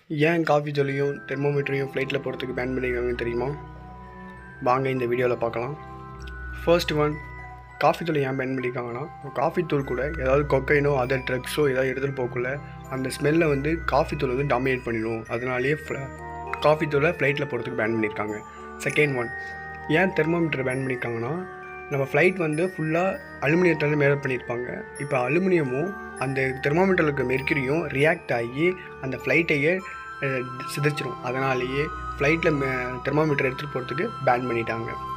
ஏன் காஃபி ஜொலியும் தெர்மோமீட்டரையும் ஃப்ளைட்டில் போகிறதுக்கு பேன் பண்ணியிருக்காங்கன்னு தெரியுமா வாங்க இந்த வீடியோவில் பார்க்கலாம் ஃபர்ஸ்ட் ஒன் காஃபி தூளை ஏன் பேன் பண்ணியிருக்காங்கன்னா காஃபி தூள் கூட ஏதாவது கொக்கைனோ அதர் ட்ரக்ஸோ ஏதாவது எடுத்துகிட்டு போகக்குள்ள அந்த ஸ்மெல்லை வந்து காஃபி தூள் வந்து டாமினேட் பண்ணிடும் அதனாலேயே காஃபி தூளை ஃப்ளைட்டில் போகிறதுக்கு பேன் பண்ணியிருக்காங்க செகண்ட் ஒன் ஏன் தெர்மோமீட்டர் பேன் பண்ணியிருக்காங்கன்னா நம்ம ஃப்ளைட் வந்து ஃபுல்லாக அலுமினியத்தால் மேலே பண்ணியிருப்பாங்க இப்போ அலுமினியமும் அந்த தெர்மோமீட்டரில் இருக்க மெர்க்குரியும் ரியாக்ட் ஆகி அந்த ஃப்ளைட்டையே சிதைச்சிரும் அதனாலேயே ஃப்ளைட்டில் தெர்மோமீட்டர் எடுத்துகிட்டு போகிறதுக்கு பேன் பண்ணிட்டாங்க